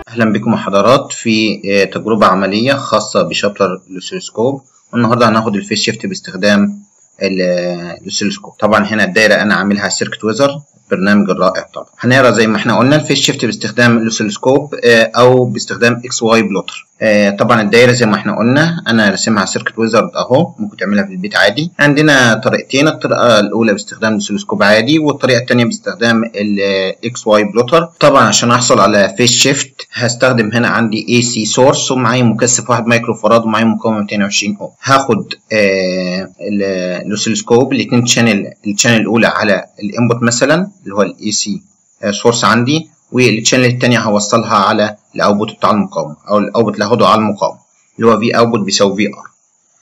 أهلا بكم حضرات في تجربة عملية خاصة بشابتر الأسيلوسكوب والنهاردة هناخد الفيس شيفت باستخدام الأسيلوسكوب طبعا هنا الدايرة أنا عاملها سيركت ويزر البرنامج الرائع طبعا هنقرا زي ما احنا قلنا الفيس شيفت باستخدام الأسيلوسكوب أو باستخدام اكس واي بلوتر طبعا الدايرة زي ما احنا قلنا أنا راسمها سيركت ويزر أهو ممكن تعملها في البيت عادي عندنا طريقتين الطريقة الأولى باستخدام الأسيلوسكوب عادي والطريقة الثانية باستخدام الاكس واي بلوتر طبعا عشان أحصل على فيس شيفت هستخدم هنا عندي اي سي سورس ومعايا مكثف 1 مايكرو فراد ومعايا مقاومة 220 اوم هاخد آه الأسيلوسكوب الاثنين شانل الشانل الأولى على الانبوت مثلا اللي هو الاي سي سورس عندي والشانل الثانية هوصلها على الاوتبوت بتاع المقاومة او الاوتبوت اللي هاخده على المقاومة اللي هو في اوتبوت بيساوي في ار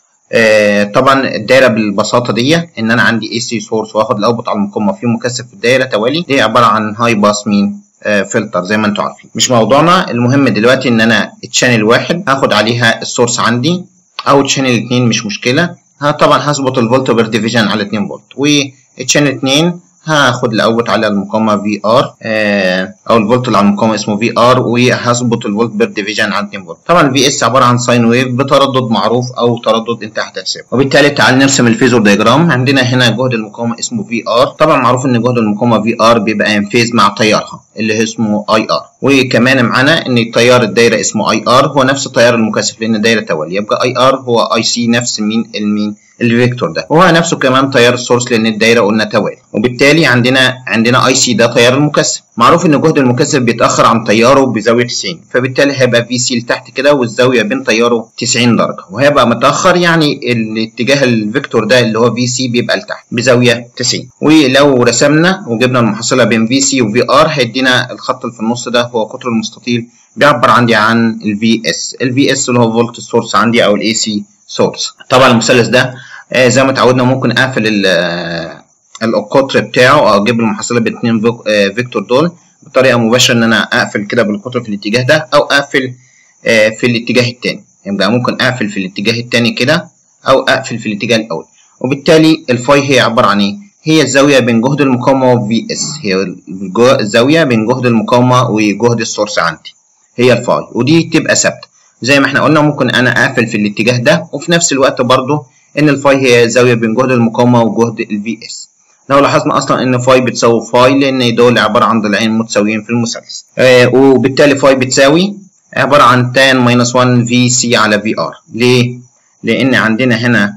آه طبعا الدايره بالبساطه دي ان انا عندي اي سي سورس واخد الاوتبوت على المقاومه في مكثف في الدايره توالي دي عباره عن هاي باس مين آه فلتر زي ما انتم عارفين مش موضوعنا المهم دلوقتي ان انا الشانل واحد هاخد عليها السورس عندي او الشانل اتنين مش مشكله ها طبعا هظبط الفولت بير ديفيجن على 2 فولت والشانل اتنين هاخد الاوت على المقاومه في ار آه او الفولت اللي على المقاومه اسمه في ار وهظبط الفولت بير ديفيجن على 2 فولت طبعا الفي اس عباره عن ساين ويف بتردد معروف او تردد انت هتحسبه وبالتالي تعال نرسم الفيزور دياجرام عندنا هنا جهد المقاومه اسمه في ار طبعا معروف ان جهد المقاومه في ار بيبقى ان فيز مع تيارها اللي اسمه اي ار وكمان معانا ان تيار الدايره اسمه اي ار هو نفس تيار المكثف لان الدايره توالي يبقى اي ار هو اي سي نفس مين المين الفيكتور ده وهو نفسه كمان تيار السورس لان الدايره قلنا توالي وبالتالي عندنا عندنا اي سي ده تيار المكثف معروف ان جهد المكثف بيتاخر عن تياره بزاويه 90 فبالتالي هيبقى في سي لتحت كده والزاويه بين تياره 90 درجه وهيبقى متاخر يعني الاتجاه الفيكتور ده اللي هو في سي بيبقى لتحت بزاويه 90 ولو رسمنا وجبنا المحصله بين في سي وفي ار هيدينا الخط اللي في النص ده هو قطر المستطيل بيعبر عندي عن الفي اس الفي اس اللي هو فولت سورس عندي او الاي سي سورس طبعا المثلث ده آه زي ما اتعودنا ممكن اقفل القطر بتاعه او اجيب المحصله بالاثنين آه فيكتور دول بطريقه مباشره ان انا اقفل كده بالقطر في الاتجاه ده او اقفل آه في الاتجاه الثاني يبقى ممكن اقفل في الاتجاه الثاني كده او اقفل في الاتجاه الاول وبالتالي الفاي هي عباره عن ايه هي الزاويه بين جهد المقاومه وفي اس هي الزاويه بين جهد المقاومه وجهد السورس عندي هي الفاي ودي تبقى ثابته زي ما احنا قلنا ممكن انا اقفل في الاتجاه ده وفي نفس الوقت برضو ان الفاي هي الزاويه بين جهد المقاومه وجهد الفي اس لو لاحظنا اصلا ان فاي بتساوي فاي لان دول عباره عن ضلعين متساويين في المثلث آه وبالتالي فاي بتساوي عباره عن tan ماينس 1 في سي على في ار ليه لان عندنا هنا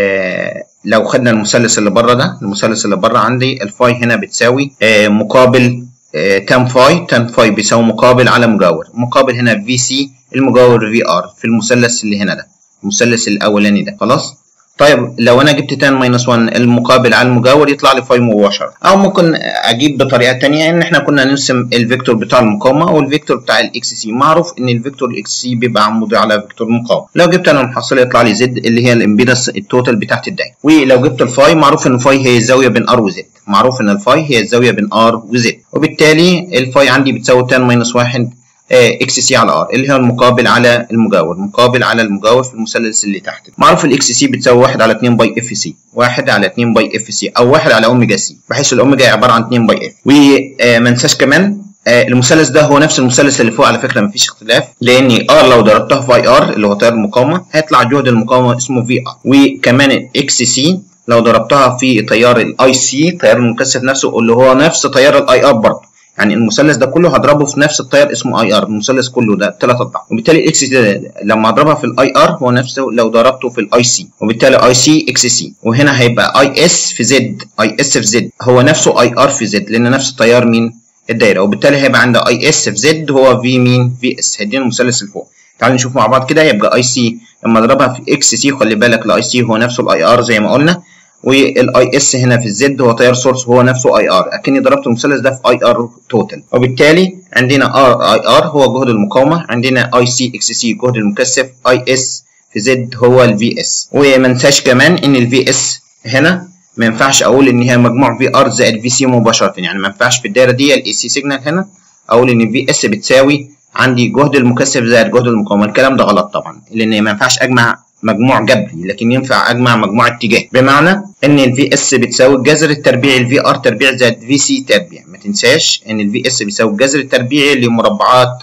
آه لو خدنا المثلث اللي بره ده المثلث اللي بره عندي الفاي هنا بتساوي آه مقابل تان فاي تان فاي بيساوي مقابل على مجاور مقابل هنا في سي المجاور في ار في المثلث اللي هنا ده المثلث الاولاني ده خلاص طيب لو انا جبت تان ماينس 1 المقابل على المجاور يطلع لي فاي مباشره او ممكن اجيب بطريقه ثانيه ان احنا كنا نرسم الفيكتور بتاع المقاومه والفيكتور بتاع الاكس سي معروف ان الفيكتور الاكس سي بيبقى عمودي على فيكتور المقاومه لو جبت انا المحصله يطلع لي زد اللي هي الامبيدنس التوتال بتاعت الدايره ولو جبت الفاي معروف ان الفاي هي الزاويه بين ار وزد معروف ان الفاي هي الزاويه بين ار وزد وبالتالي الفاي عندي بتساوي تان ماينس 1 اكس سي على ار اللي هو المقابل على المجاور مقابل على المجاور في المثلث اللي تحت معروف الاكس سي بتساوي 1 على 2 باي اف سي 1 على 2 باي اف سي او 1 على اوميجا سي بحيث الاوميجا عباره عن 2 باي اف وما ننساش كمان المثلث ده هو نفس المثلث اللي فوق على فكره مفيش اختلاف لان ار لو ضربتها في اي ار اللي هو تيار المقاومه هيطلع جهد المقاومه اسمه في ار وكمان الاكس سي لو ضربتها في تيار الاي سي تيار المكثف نفسه اللي هو نفس تيار الاي ار برضه يعني المثلث ده كله هضربه في نفس التيار اسمه اي ار المثلث كله ده ثلاث اضعاف وبالتالي الاكس ده لما اضربها في الاي ار هو نفسه لو ضربته في الاي سي وبالتالي اي سي اكس سي وهنا هيبقى اي اس في زد اي اس في زد هو نفسه اي ار في زد لان نفس التيار مين الدايره وبالتالي هيبقى عندي اي اس في زد هو في مين في اس هيدينا المثلث اللي فوق تعالوا نشوف مع بعض كده يبقى اي سي لما اضربها في اكس سي خلي بالك الاي سي هو نفسه الاي ار زي ما قلنا والاي اس هنا في الزد هو تيار سورس هو نفسه اي ار اكني ضربت المثلث ده في اي ار توتال وبالتالي عندنا ار اي ار هو جهد المقاومه عندنا اي سي اكس سي جهد المكثف اي اس في زد هو الفي اس وما ننساش كمان ان الفي اس هنا ما ينفعش اقول ان هي مجموع في ار زائد في سي مباشره يعني ما ينفعش في الدايره دي الاي سي سيجنال هنا اقول ان في اس بتساوي عندي جهد المكثف زائد جهد المقاومه الكلام ده غلط طبعا لان ما ينفعش اجمع مجموع جبري لكن ينفع اجمع مجموع اتجاه بمعنى ان الفي اس بتساوي الجذر التربيعي الفي ار تربيع زائد في سي تربيع ما تنساش ان الفي اس بيساوي الجذر التربيعي لمربعات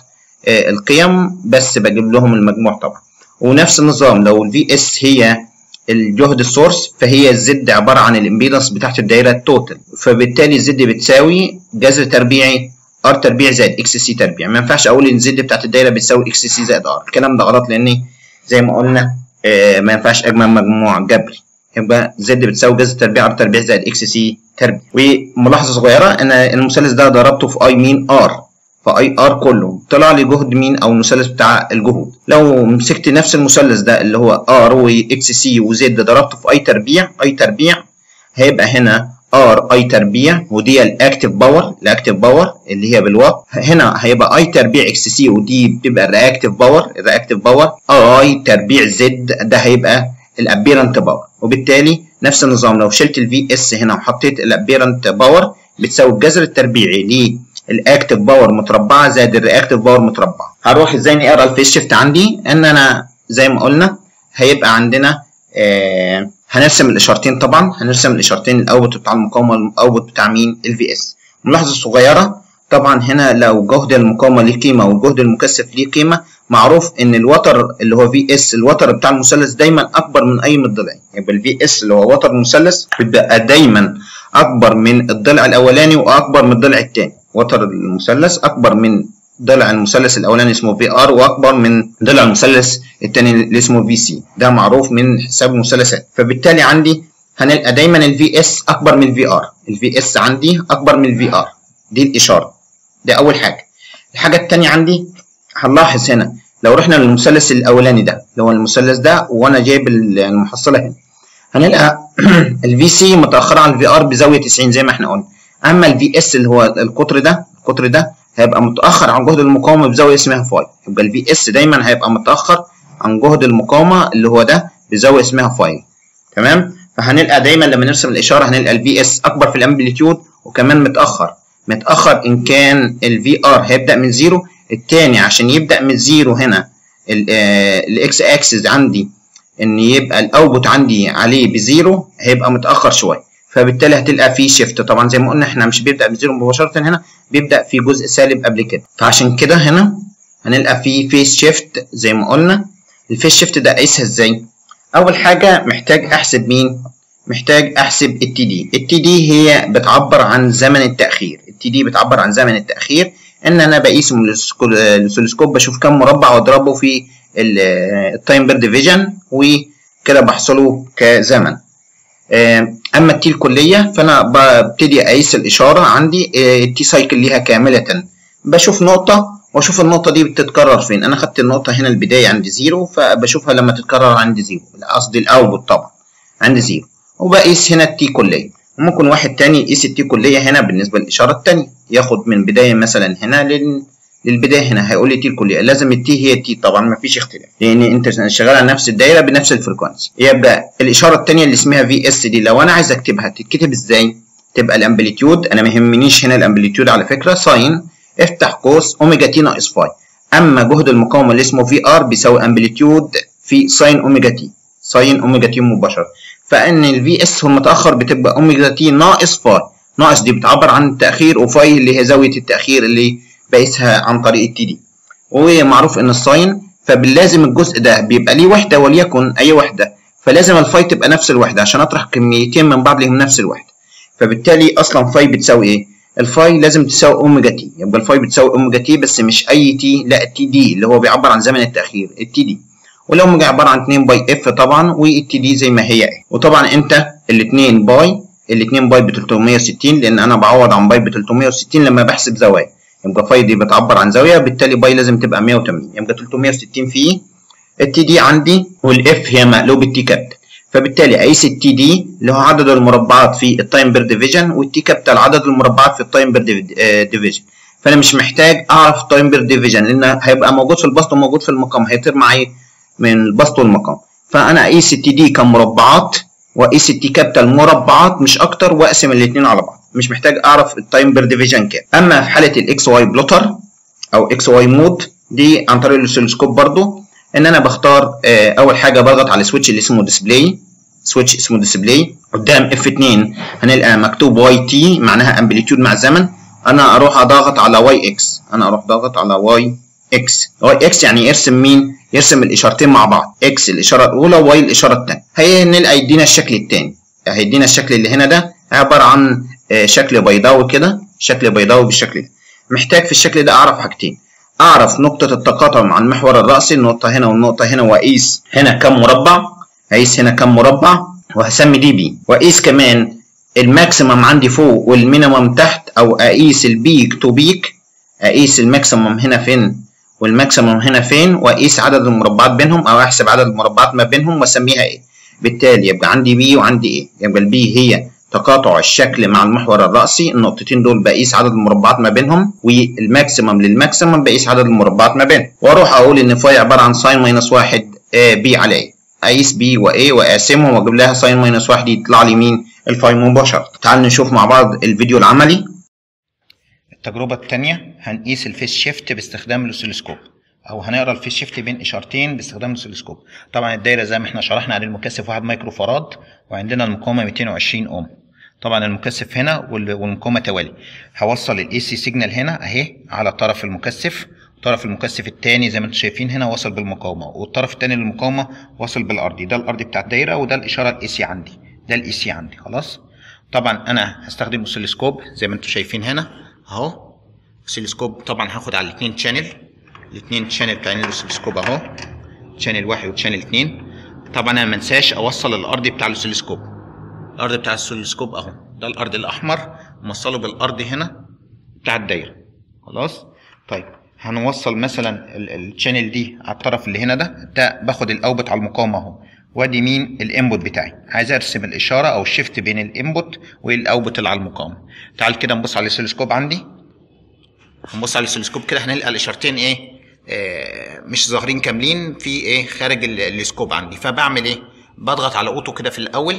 آه القيم بس بجيب لهم المجموع طبعا ونفس النظام لو الفي اس هي الجهد السورس فهي الزد عباره عن الامبيدنس بتاعت الدايره التوتال فبالتالي الزد بتساوي جذر تربيعي ار تربيع زائد اكس سي تربيع ما ينفعش اقول ان الزد بتاعت الدايره بتساوي اكس سي زائد ار الكلام ده غلط لان زي ما قلنا آه ما ينفعش اجمع مجموع جبري يبقى زد بتساوي جذر تربيع ار تربيع زائد اكس سي تربيع وملاحظه صغيره ان المثلث ده ضربته في اي مين ار فاي ار كله طلع لي جهد مين او المثلث بتاع الجهود لو مسكت نفس المثلث ده اللي هو ار واكس سي وزد ضربته في اي تربيع اي تربيع هيبقى هنا ار اي تربيع ودي الاكتف باور الاكتف باور اللي هي بالواط هنا هيبقى اي تربيع اكس سي ودي بتبقى الرياكتيف باور الرياكتيف باور اي تربيع زد ده هيبقى الابيرنت باور وبالتالي نفس النظام لو شلت الفي اس هنا وحطيت الابيرنت باور بتساوي الجذر التربيعي للاكتف باور متربعه زائد الرياكتيف باور متربعه هروح ازاي نقرا الفيس شيفت عندي ان انا زي ما قلنا هيبقى عندنا آه هنرسم الاشارتين طبعا هنرسم الاشارتين الاوت بتاع المقاومه والاوت بتاع مين الفي اس ملاحظه صغيره طبعا هنا لو جهد المقاومه ليه قيمه والجهد المكثف ليه قيمه معروف ان الوتر اللي هو في اس الوتر بتاع المثلث دايما اكبر من اي من الضلعين يبقى الفي اس اللي هو وتر المثلث بيبقى دايما اكبر من الضلع الاولاني واكبر من الضلع الثاني وتر المثلث اكبر من ضلع المثلث الاولاني اسمه في ار واكبر من ضلع المثلث الثاني اللي اسمه في سي ده معروف من حساب المثلثات فبالتالي عندي هنلقى دايما الفي اس اكبر من الفي ار الفي اس عندي اكبر من الفي ار دي الاشاره دي اول حاجه الحاجه الثانيه عندي هنلاحظ هنا لو رحنا للمثلث الاولاني ده اللي هو المثلث ده وانا جايب المحصله هنا هنلقى الفي سي متاخره عن الفي ار بزاويه 90 زي ما احنا قلنا اما الفي اس اللي هو القطر ده القطر ده هيبقى متاخر عن جهد المقاومه بزاويه اسمها فاي يبقى الفي اس دايما هيبقى متاخر عن جهد المقاومه اللي هو ده بزاويه اسمها فاي تمام فهنلقى دايما لما نرسم الاشاره هنلقى الفي اس اكبر في الامبليتيود وكمان متاخر متاخر ان كان الفي ار هيبدا من زيرو الثاني عشان يبدا من زيرو هنا الاكس اكسس عندي ان يبقى الاوتبوت عندي عليه بزيرو هيبقى متاخر شويه فبالتالي هتلقى في شيفت طبعا زي ما قلنا احنا مش بيبدا بزيرو مباشره هنا بيبدا في جزء سالب قبل كده فعشان كده هنا هنلقى في فيس شيفت زي ما قلنا الفيس شيفت ده اقيسها ازاي اول حاجه محتاج احسب مين محتاج احسب التي دي التي دي هي بتعبر عن زمن التاخير التي دي بتعبر عن زمن التاخير ان انا بقيس من الاسلسكوب بشوف كم مربع واضربه في التايم بير ديفيجن وكده بحصله كزمن اما التي الكليه فانا ببتدي اقيس الاشاره عندي التي سايكل ليها كامله بشوف نقطه واشوف النقطه دي بتتكرر فين انا خدت النقطه هنا البدايه عند زيرو فبشوفها لما تتكرر عند زيرو قصدي الاوتبوت طبعا عند زيرو وبقيس هنا التي كليه وممكن واحد تاني يقيس التي كليه هنا بالنسبه للاشاره التانيه ياخد من بدايه مثلا هنا لل للبدايه هنا هيقول لي تي الكليه لازم التي هي التي طبعا ما فيش اختلاف لان انت شغال على نفس الدايره بنفس الفريكونسي يبقى الاشاره الثانيه اللي اسمها في اس دي لو انا عايز اكتبها تتكتب ازاي تبقى الامبليتيود انا ما يهمنيش هنا الامبليتيود على فكره ساين افتح قوس اوميجا تي ناقص فاي اما جهد المقاومه اللي اسمه في ار بيساوي امبليتيود في ساين اوميجا تي ساين اوميجا تي مباشره فان الفي اس هو المتاخر بتبقى اوميجا تي ناقص فاي ناقص دي بتعبر عن التاخير وفاي اللي هي زاويه التاخير اللي بقيسها عن طريق التي دي ومعروف ان الساين فباللازم الجزء ده بيبقى ليه وحده وليكن اي وحده فلازم الفاي تبقى نفس الوحده عشان اطرح كميتين من بعض لهم نفس الوحده فبالتالي اصلا فاي بتساوي ايه الفاي لازم تساوي اوميجا تي يبقى الفاي بتساوي اوميجا تي بس مش اي تي لا التي دي اللي هو بيعبر عن زمن التاخير التي دي والاوميجا عباره عن 2 باي اف طبعا والتي دي زي ما هي ايه وطبعا انت الاثنين باي الاثنين باي ب 360 لان انا بعوض عن باي ب 360 لما بحسب زوايا يبقى فاي دي بتعبر عن زاويه بالتالي باي لازم تبقى 180 يبقى 360 في التي دي عندي والاف هي مقلوب التي كابيتال فبالتالي اقيس التي دي اللي هو عدد المربعات في التايم بير ديفيجن والتي كابيتال عدد المربعات في التايم بير ديفيجن فانا مش محتاج اعرف التايم بير ديفيجن لان هيبقى موجود في البسط وموجود في المقام هيطير معايا من البسط والمقام فانا اقيس التي دي كمربعات واقيس التي كابيتال مربعات مش اكتر واقسم الاثنين على بعض مش محتاج اعرف التايم بير ديفيجن كام اما في حاله الاكس واي بلوتر او اكس واي مود دي عن طريق الاسلسكوب برضو ان انا بختار اول حاجه بضغط على السويتش اللي اسمه ديسبلاي سويتش اسمه ديسبلاي قدام اف 2 هنلقى مكتوب واي تي معناها امبليتيود مع الزمن انا اروح اضغط على واي اكس انا اروح ضاغط على واي اكس هو اكس يعني يرسم مين يرسم الاشارتين مع بعض اكس الاشاره الاولى وواي الاشاره الثانيه هينقل يدينا الشكل الثاني هيدينا الشكل اللي هنا ده عباره عن شكل بيضاوي كده شكل بيضاوي بالشكل ده محتاج في الشكل ده اعرف حاجتين اعرف نقطه التقاطع مع المحور الرأسي النقطه هنا والنقطه هنا واقيس هنا كم مربع هقيس هنا كم مربع وهسمي دي بي واقيس كمان الماكسيمم عندي فوق والمينيمم تحت او اقيس البيك تو بيك اقيس الماكسيمم هنا فين والماكسيمم هنا فين واقيس عدد المربعات بينهم او احسب عدد المربعات ما بينهم واسميها ايه بالتالي يبقى عندي بي وعندي ايه يبقى البي هي تقاطع الشكل مع المحور الرأسي النقطتين دول بقيس عدد المربعات ما بينهم والماكسيمم للماكسيمم بقيس عدد المربعات ما بينهم واروح اقول ان فاي عباره عن ساين ماينس واحد بي على ايه اقيس بي وايه واقسمهم واجيب لها ساين ماينس واحد يطلع لي مين الفاي مباشره تعال نشوف مع بعض الفيديو العملي التجربه الثانيه هنقيس الفيس شيفت باستخدام الاوسيلوسكوب او هنقرا الفيس شيفت بين اشارتين باستخدام الاوسيلوسكوب طبعا الدايره زي ما احنا شرحنا عن المكثف 1 مايكرو فراد وعندنا المقاومه 220 اوم طبعا المكثف هنا والمقاومه توالي هوصل الاي سي سيجنال هنا اهي على طرف المكثف الطرف المكثف الثاني زي ما انتم شايفين هنا وصل بالمقاومه والطرف الثاني للمقاومه وصل بالارضي ده الارضي بتاع الدايره وده الاشاره الاي سي عندي ده الاي سي عندي خلاص طبعا انا هستخدم اوسيلوسكوب زي ما انتم شايفين هنا اهو اوسيلوسكوب طبعا هاخد على الاثنين شانل الاثنين شانل بتاعين الاوسيلوسكوب اهو شانل واحد وشانل اثنين طبعا انا ما انساش اوصل الارضي بتاع الاوسيلوسكوب الارض بتاع الاوسيلوسكوب اهو ده الارض الاحمر موصله بالارض هنا بتاع الدايره خلاص طيب هنوصل مثلا الشانل دي على الطرف اللي هنا ده ده باخد الاوبت على المقاومه اهو وادي مين الانبوت بتاعي عايز ارسم الاشاره او الشيفت بين الانبوت والاوبت اللي على المقاومه تعال كده نبص على السلسكوب عندي هنبص على السلسكوب كده هنلقى الاشارتين ايه آه مش ظاهرين كاملين في ايه خارج السكوب عندي فبعمل ايه بضغط على اوتو كده في الاول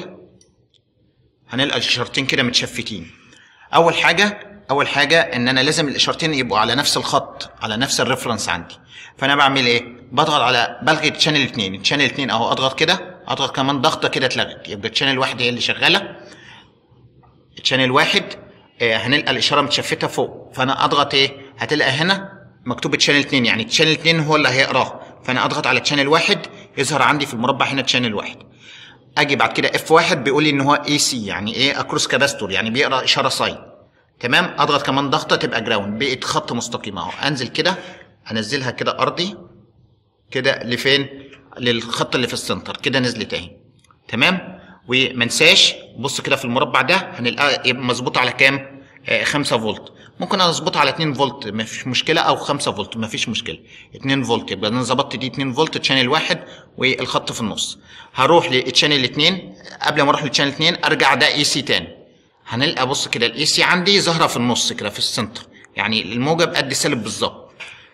هنلقى الاشارتين كده متشفتين اول حاجه اول حاجه ان انا لازم الاشارتين يبقوا على نفس الخط على نفس الريفرنس عندي فانا بعمل ايه بضغط على بلغي تشانل 2 تشانل 2 اهو اضغط كده اضغط كمان ضغطه كده اتلغت يبقى تشانل واحد هي اللي شغاله تشانل واحد آه هنلقى الاشاره متشفته فوق فانا اضغط ايه هتلقى هنا مكتوب تشانل 2 يعني تشانل 2 هو اللي هيقراه فانا اضغط على تشانل واحد يظهر عندي في المربع هنا تشانل واحد اجي بعد كده اف واحد بيقول لي ان هو اي سي يعني ايه اكروس كاباستور يعني بيقرا اشاره ساين تمام اضغط كمان ضغطه تبقى جراوند بقت خط مستقيم اهو انزل كده انزلها كده ارضي كده لفين للخط اللي في السنتر كده نزلت اهي تمام ومنساش بص كده في المربع ده هنلاقيها مظبوطه على كام آه 5 فولت ممكن اظبطها على 2 فولت مفيش مشكله او 5 فولت مفيش مشكله 2 فولت يبقى انا ظبطت دي 2 فولت تشانل واحد والخط في النص هروح للتشانل 2 قبل ما اروح للتشانل 2 ارجع ده اي سي تاني هنلقى بص كده الاي سي عندي ظاهره في النص كده في السنتر يعني الموجب قد سالب بالظبط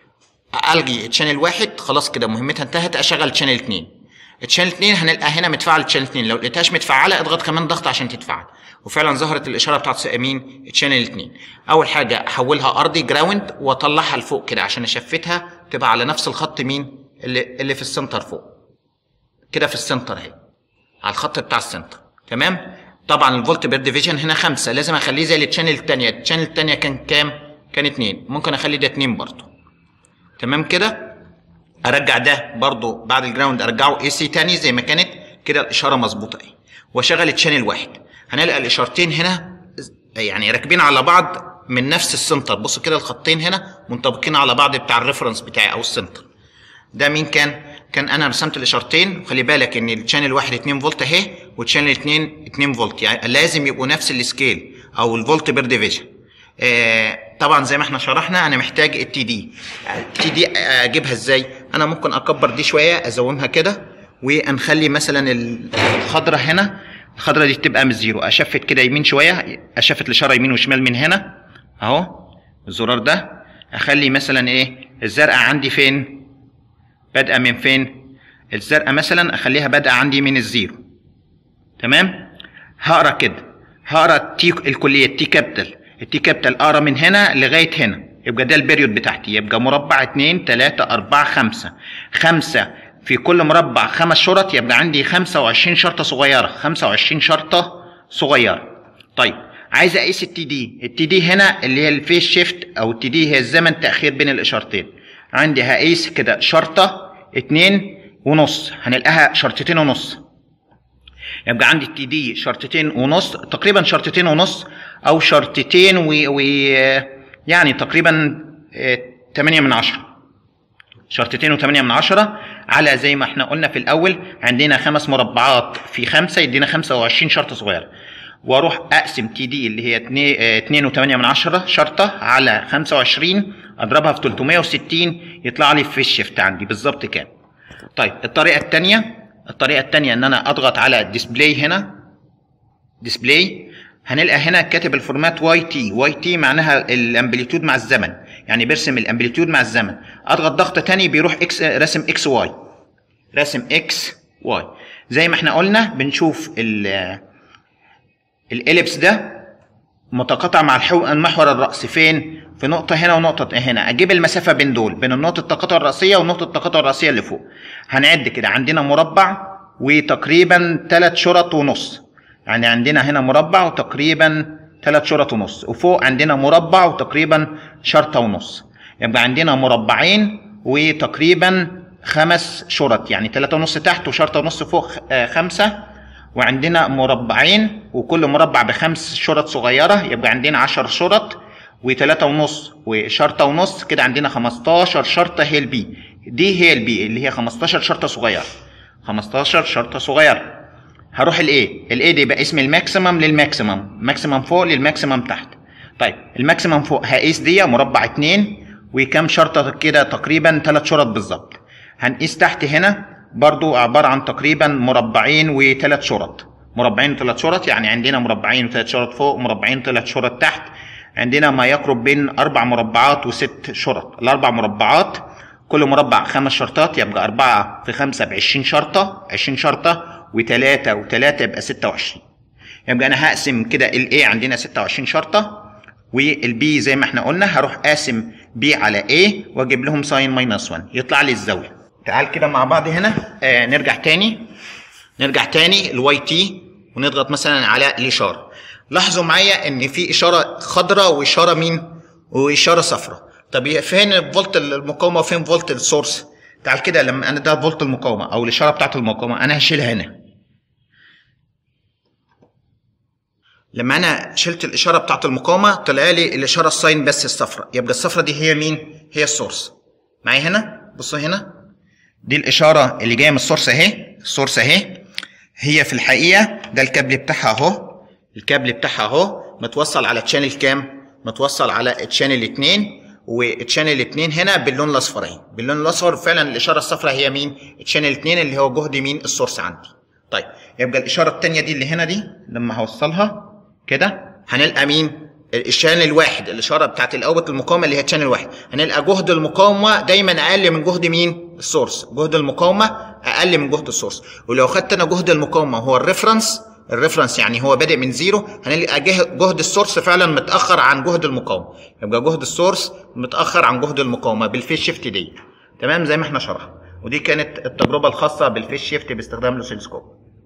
الغي تشانل واحد خلاص كده مهمتها انتهت اشغل تشانل 2 التشانل 2 هنلقى هنا متفعل تشانل 2 لو لقيتهاش متفعله اضغط كمان ضغط عشان تتفعل وفعلا ظهرت الاشاره بتاعت مين تشانل 2 اول حاجه احولها ارضي جراوند واطلعها لفوق كده عشان اشفتها تبقى على نفس الخط مين اللي اللي في السنتر فوق كده في السنتر اهي على الخط بتاع السنتر تمام طبعا الفولت بير ديفيجن هنا خمسة لازم اخليه زي التشانل الثانيه التشانل الثانيه كان كام كان 2 ممكن اخلي ده 2 برضه تمام كده ارجع ده برضه بعد الجراوند ارجعه اي سي تاني زي ما كانت كده الاشاره مظبوطه اهي واشغل التشانل واحد هنلقى الاشارتين هنا يعني راكبين على بعض من نفس السنتر بص كده الخطين هنا منطبقين على بعض بتاع الريفرنس بتاعي او السنتر ده مين كان كان انا رسمت الاشارتين خلي بالك ان الشانل واحد 2 فولت اهي والشانل 2 2 فولت يعني لازم يبقوا نفس السكيل او الفولت بير ديفيجن آه طبعا زي ما احنا شرحنا انا محتاج التي دي التي دي اجيبها ازاي انا ممكن اكبر دي شويه ازومها كده ونخلي مثلا الخضره هنا الخضره دي تبقى من زيرو اشفت كده يمين شويه اشفت الاشاره يمين وشمال من هنا اهو الزرار ده اخلي مثلا ايه الزرقاء عندي فين بادئه من فين الزرقاء مثلا اخليها بادئه عندي من الزيرو تمام هقرا كده هقرا التي الكليه التي كابيتال التي كابيتال اقرا من هنا لغايه هنا يبقى ده البيريود بتاعتي يبقى مربع 2 3 4 5 5 في كل مربع خمس شرط يبقى عندي 25 شرطه صغيره 25 شرطه صغيره طيب عايز اقيس التي دي التي دي هنا اللي هي الفيس شيفت او التي دي هي الزمن تاخير بين الاشارتين عندي هقيس كده شرطه اتنين ونص هنلقاها شرطتين ونص يبقى عندي التي دي شرطتين ونص تقريبا شرطتين ونص او شرطتين و, و يعني تقريبا اه، تمانية من عشرة شرطتين وتمانية من عشرة على زي ما احنا قلنا في الأول عندنا خمس مربعات في خمسة يدينا خمسة وعشرين شرطة صغيرة واروح اقسم تي دي اللي هي اتنين- اه، اتنين وتمانية من عشرة شرطة على خمسة وعشرين اضربها في تلتمية وستين يطلع لي في الشيفت عندي بالظبط كام طيب الطريقة التانية الطريقة التانية ان انا اضغط على ديسبلاي هنا ديسبلاي هنلقى هنا كاتب الفورمات واي تي واي تي معناها الامبليتيود مع الزمن يعني بيرسم الامبليتيود مع الزمن اضغط ضغطه تاني بيروح اكس رسم اكس واي رسم اكس واي زي ما احنا قلنا بنشوف ال الاليبس ده متقاطع مع الحو... المحور الرأسي فين؟ في نقطة هنا ونقطة هنا، أجيب المسافة بين دول بين النقطة التقاطع الرأسية ونقطة التقاطع الرأسية اللي فوق. هنعد كده عندنا مربع وتقريبا ثلاث شرط ونص. يعني عندنا هنا مربع وتقريبا ثلاث شرط ونص، وفوق عندنا مربع وتقريبا شرطة ونص. يبقى عندنا مربعين وتقريبا خمس شرط، يعني ثلاثة ونص تحت وشرطة ونص فوق آه، خمسة. وعندنا مربعين وكل مربع بخمس شرط صغيرة يبقى عندنا عشر شرط وتلاتة ونص وشرطة ونص كده عندنا خمستاشر شرطة هي البي دي هي البي اللي هي خمستاشر شرطة صغيرة خمستاشر شرطة صغيرة هروح الايه الايه دي يبقى اسم الماكسيمم للماكسيمم ماكسيمم فوق للماكسيمم تحت طيب الماكسيمم فوق هقيس دي مربع اتنين وكم شرطة كده تقريبا تلات شرط بالظبط هنقيس تحت هنا برضو عبارة عن تقريبا مربعين وثلاث شرط مربعين وثلاث شرط يعني عندنا مربعين وثلاث شرط فوق مربعين وثلاث شرط تحت عندنا ما يقرب بين أربع مربعات وست شرط الأربع مربعات كل مربع خمس شرطات يبقى أربعة في خمسة بعشرين شرطة عشرين شرطة وتلاتة وتلاتة يبقى ستة وعشرين يبقى أنا هقسم كده ال A عندنا ستة وعشرين شرطة والبي زي ما احنا قلنا هروح قاسم بي على A واجيب لهم ساين ماينس 1 يطلع لي الزاوية تعال كده مع بعض هنا آه نرجع تاني نرجع تاني الواي تي ونضغط مثلا على الاشاره لاحظوا معايا ان في اشاره خضراء واشاره مين واشاره صفراء طب هي فين فولت المقاومه وفين فولت السورس تعال كده لما انا ده فولت المقاومه او الاشاره بتاعت المقاومه انا هشيلها هنا لما انا شلت الاشاره بتاعت المقاومه طلع لي الاشاره الساين بس الصفراء يبقى الصفراء دي هي مين هي السورس معايا هنا بصوا هنا دي الاشاره اللي جايه من السورس اهي السورس اهي هي في الحقيقه ده الكابل بتاعها اهو الكابل بتاعها اهو متوصل على تشانل كام متوصل على تشانل 2 وتشانل 2 هنا باللون الاصفر اهي باللون الاصفر فعلا الاشاره الصفراء هي مين تشانل 2 اللي هو جهد مين السورس عندي طيب يبقى الاشاره الثانيه دي اللي هنا دي لما هوصلها كده هنلقى مين الشانل الواحد الاشاره بتاعت الاوبت المقاومه اللي هي الشانل الواحد هنلقى جهد المقاومه دايما اقل من جهد مين السورس جهد المقاومه اقل من جهد السورس ولو خدت انا جهد المقاومه هو الريفرنس الريفرنس يعني هو بادئ من زيرو هنلقى جه- جهد السورس فعلا متاخر عن جهد المقاومه يبقى جهد السورس متاخر عن جهد المقاومه بالفيس شيفت دي تمام زي ما احنا شرحنا ودي كانت التجربه الخاصه بالفيس شيفت باستخدام لوسيلسكوب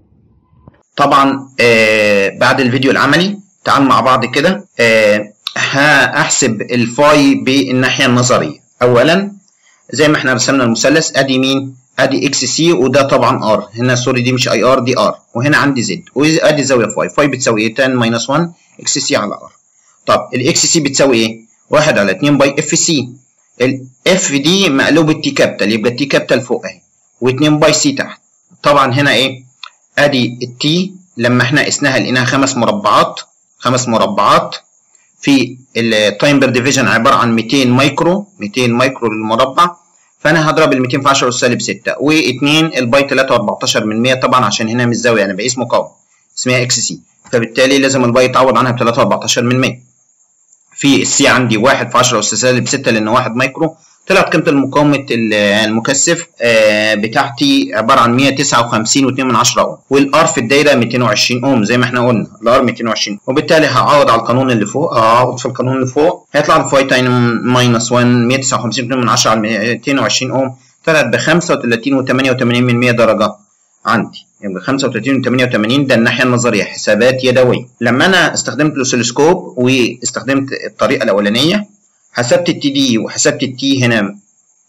طبعا آه بعد الفيديو العملي تعال مع بعض كده آه هحسب الفاي بالناحيه النظريه اولا زي ما احنا رسمنا المثلث ادي مين ادي اكس سي وده طبعا ار هنا سوري دي مش اي ار دي ار وهنا عندي زد وادي زاويه فاي فاي بتساوي ايه 10 ماينس 1 اكس سي على ار طب الاكس سي بتساوي ايه 1 على 2 باي اف سي الاف دي مقلوب التي كابيتال يبقى التي كابيتال فوق اهي و2 باي سي تحت طبعا هنا ايه ادي التي لما احنا قسناها لقيناها خمس مربعات خمس مربعات في التايم بير ديفيجن عباره عن 200 مايكرو 200 مايكرو للمربع فانا هضرب ال 200 في 10 سالب 6 و2 الباي 3 و14 من 100 طبعا عشان هنا مش زاويه انا بقيس مقاومه اسمها اكس سي فبالتالي لازم الباي يتعوض عنها ب 3 و14 من 100 في السي عندي 1 في 10 اس سالب 6 لان 1 مايكرو طلعت قيمه المقاومه المكثف بتاعتي عباره عن 159.2 من 10 اوم والار في الدايره 220 اوم زي ما احنا قلنا الار 220 وبالتالي هعوض على القانون اللي فوق هعوض في القانون اللي فوق هيطلع الفاي تايم ماينس 1 159.2 من 10 على 220 اوم طلعت ب 35.88 من 100 درجه عندي يبقى 35 88 ده الناحيه النظريه حسابات يدويه لما انا استخدمت الاوسيلوسكوب واستخدمت الطريقه الاولانيه حسبت التي دي وحسبت التي هنا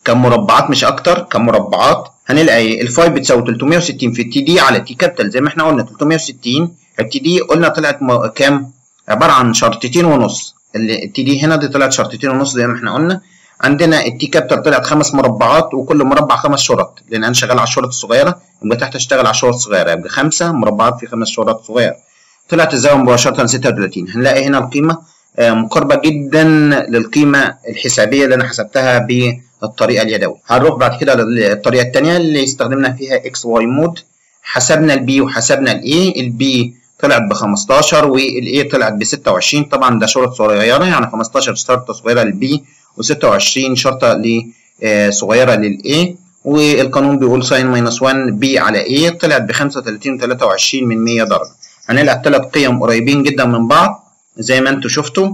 كمربعات مش اكتر كمربعات هنلاقي الفاي بتساوي 360 في التي دي على تي كابيتال زي ما احنا قلنا 360 التي دي قلنا طلعت م... كام عباره عن شرطتين ونص التي دي هنا دي طلعت شرطتين ونص زي ما احنا قلنا عندنا التي كابيتال طلعت خمس مربعات وكل مربع خمس شرط لان انا شغال على الشرط الصغيره يبقى تحت اشتغل على الشرط الصغيره يبقى خمسه مربعات في خمس شرط صغيره طلعت الزاويه مباشره 36 هنلاقي هنا القيمه مقاربه جدا للقيمه الحسابيه اللي انا حسبتها بالطريقه اليدويه هنروح بعد كده للطريقه الثانيه اللي استخدمنا فيها اكس واي مود حسبنا البي وحسبنا الاي البي طلعت ب 15 والاي طلعت ب 26 طبعا ده شرط صغيره يعني 15 شرطه صغيره للبي و26 شرطه صغيره للاي والقانون بيقول ساين ماينس 1 بي على اي طلعت ب 35 و23 من 100 درجه هنلعب ثلاث قيم قريبين جدا من بعض زي ما انتم شفتوا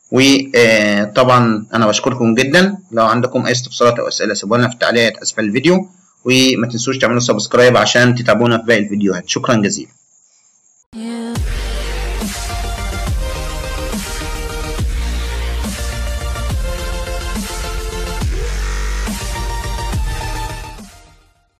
وطبعا انا بشكركم جدا لو عندكم اي استفسارات او اسئله سيبوها لنا في التعليقات اسفل الفيديو وما تنسوش تعملوا سبسكرايب عشان تتابعونا في باقي الفيديوهات شكرا جزيلا